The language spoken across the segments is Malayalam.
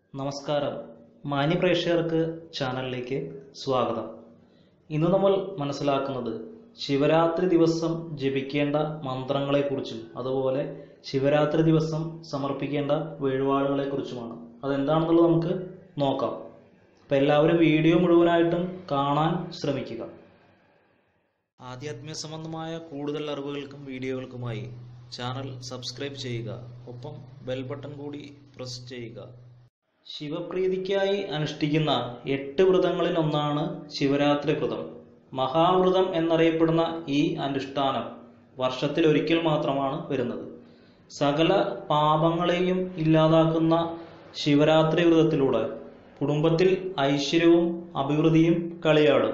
നമസ്കാരം മാന്യ പ്രേക്ഷകർക്ക് ചാനലിലേക്ക് സ്വാഗതം ഇന്ന് നമ്മൾ മനസ്സിലാക്കുന്നത് ശിവരാത്രി ദിവസം ജപിക്കേണ്ട മന്ത്രങ്ങളെക്കുറിച്ചും അതുപോലെ ശിവരാത്രി ദിവസം സമർപ്പിക്കേണ്ട വഴിപാടുകളെക്കുറിച്ചുമാണ് അതെന്താണെന്നുള്ളത് നമുക്ക് നോക്കാം അപ്പം എല്ലാവരും വീഡിയോ മുഴുവനായിട്ടും കാണാൻ ശ്രമിക്കുക ആധ്യാത്മിക സംബന്ധമായ കൂടുതൽ അറിവുകൾക്കും വീഡിയോകൾക്കുമായി ചാനൽ സബ്സ്ക്രൈബ് ചെയ്യുക ഒപ്പം ബെൽ ബട്ടൺ കൂടി പ്രസ് ചെയ്യുക ശിവപ്രീതിക്കായി അനുഷ്ഠിക്കുന്ന എട്ട് വ്രതങ്ങളിൽ ഒന്നാണ് ശിവരാത്രി വ്രതം മഹാവ്രതം എന്നറിയപ്പെടുന്ന ഈ അനുഷ്ഠാനം വർഷത്തിൽ ഒരിക്കൽ മാത്രമാണ് വരുന്നത് സകല പാപങ്ങളെയും ഇല്ലാതാക്കുന്ന ശിവരാത്രി വ്രതത്തിലൂടെ കുടുംബത്തിൽ ഐശ്വര്യവും അഭിവൃദ്ധിയും കളിയാടും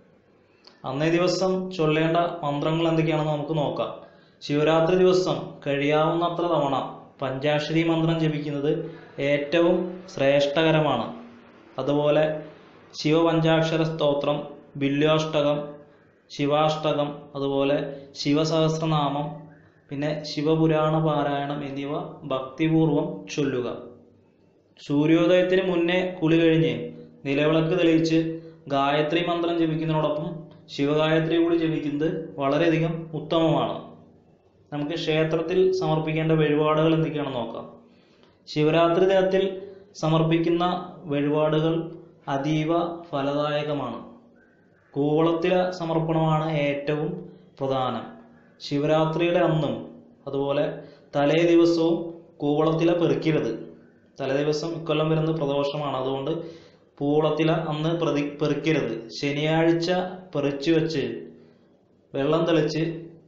അന്നേ ദിവസം ചൊല്ലേണ്ട മന്ത്രങ്ങൾ എന്തൊക്കെയാണെന്ന് നമുക്ക് നോക്കാം ശിവരാത്രി ദിവസം കഴിയാവുന്നത്ര തവണ പഞ്ചാക്ഷരി മന്ത്രം ജപിക്കുന്നത് ഏറ്റവും ശ്രേഷ്ഠകരമാണ് അതുപോലെ ശിവപഞ്ചാക്ഷര സ്തോത്രം ബില്യാഷ്ടകം ശിവാഷ്ടകം അതുപോലെ ശിവസഹസ്രനാമം പിന്നെ ശിവപുരാണ പാരായണം എന്നിവ ഭക്തിപൂർവം ചൊല്ലുക സൂര്യോദയത്തിന് മുന്നേ കുളി കഴിഞ്ഞ് നിലവിളക്ക് തെളിയിച്ച് ഗായത്രി മന്ത്രം ജപിക്കുന്നതിനോടൊപ്പം ശിവഗായത്രി കൂടി ജപിക്കുന്നത് വളരെയധികം ഉത്തമമാണ് നമുക്ക് ക്ഷേത്രത്തിൽ സമർപ്പിക്കേണ്ട വഴിപാടുകൾ എന്തൊക്കെയാണെന്ന് നോക്കാം ശിവരാത്രി ദിനത്തിൽ സമർപ്പിക്കുന്ന വഴിപാടുകൾ അതീവ ഫലദായകമാണ് കൂവളത്തില സമർപ്പണമാണ് ഏറ്റവും പ്രധാനം ശിവരാത്രിയുടെ അന്നും അതുപോലെ തലേ ദിവസവും കൂവളത്തില പെറുക്കരുത് തലേ ദിവസം ഇക്കൊല്ലം വരുന്ന പ്രദോഷമാണ് അതുകൊണ്ട് പൂവളത്തില അന്ന് പ്രതി പെറുക്കരുത് ശനിയാഴ്ച പെറിച്ചു വെച്ച് വെള്ളം തെളിച്ച്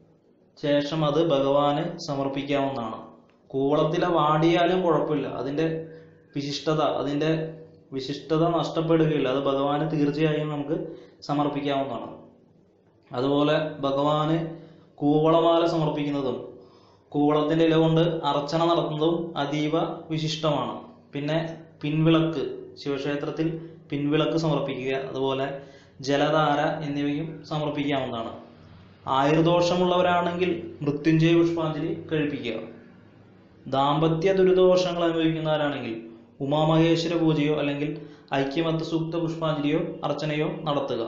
ശേഷം അത് ഭഗവാന് സമർപ്പിക്കാവുന്നതാണ് കൂവളത്തില വാടിയാലും കുഴപ്പമില്ല അതിൻ്റെ വിശിഷ്ടത അതിൻ്റെ വിശിഷ്ടത നഷ്ടപ്പെടുകയില്ല അത് ഭഗവാന് തീർച്ചയായും നമുക്ക് സമർപ്പിക്കാവുന്നതാണ് അതുപോലെ ഭഗവാന് കൂവളമാല സമർപ്പിക്കുന്നതും കൂവളത്തിൻ്റെ ഇല കൊണ്ട് അർച്ചന നടത്തുന്നതും അതീവ വിശിഷ്ടമാണ് പിന്നെ പിൻവിളക്ക് ശിവക്ഷേത്രത്തിൽ പിൻവിളക്ക് സമർപ്പിക്കുക അതുപോലെ ജലധാര എന്നിവയും സമർപ്പിക്കാവുന്നതാണ് ആയുർദോഷമുള്ളവരാണെങ്കിൽ മൃത്യുഞ്ജയ പുഷ്പാഞ്ജലി കഴിപ്പിക്കുക ദാമ്പത്യ ദുരിതദോഷങ്ങൾ അനുഭവിക്കുന്നവരാണെങ്കിൽ ഉമാമഹേശ്വര പൂജയോ അല്ലെങ്കിൽ ഐക്യമത്യ സൂക്ത പുഷ്പാഞ്ജലിയോ അർച്ചനയോ നടത്തുക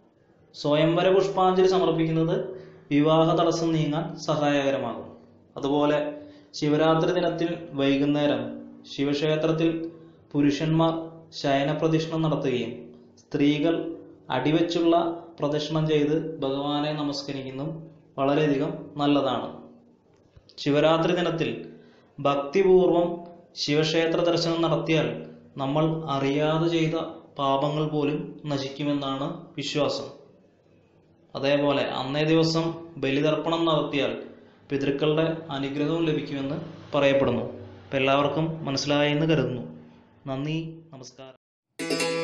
സ്വയംവര പുഷ്പാഞ്ജലി സമർപ്പിക്കുന്നത് വിവാഹ തടസ്സം നീങ്ങാൻ സഹായകരമാകും അതുപോലെ ശിവരാത്രി ദിനത്തിൽ വൈകുന്നേരം ശിവക്ഷേത്രത്തിൽ പുരുഷന്മാർ ശയനപ്രദക്ഷിണം നടത്തുകയും സ്ത്രീകൾ അടിവെച്ചുള്ള പ്രദക്ഷിണം ചെയ്ത് ഭഗവാനെ നമസ്കരിക്കുന്നതും വളരെയധികം നല്ലതാണ് ശിവരാത്രി ദിനത്തിൽ ഭക്തിപൂർവം ശിവക്ഷേത്ര ദർശനം നടത്തിയാൽ നമ്മൾ അറിയാതെ ചെയ്ത പാപങ്ങൾ പോലും നശിക്കുമെന്നാണ് വിശ്വാസം അതേപോലെ അന്നേ ദിവസം ബലിതർപ്പണം നടത്തിയാൽ പിതൃക്കളുടെ അനുഗ്രഹവും ലഭിക്കുമെന്ന് പറയപ്പെടുന്നു അപ്പം എല്ലാവർക്കും മനസ്സിലായി എന്ന് കരുതുന്നു നന്ദി നമസ്കാരം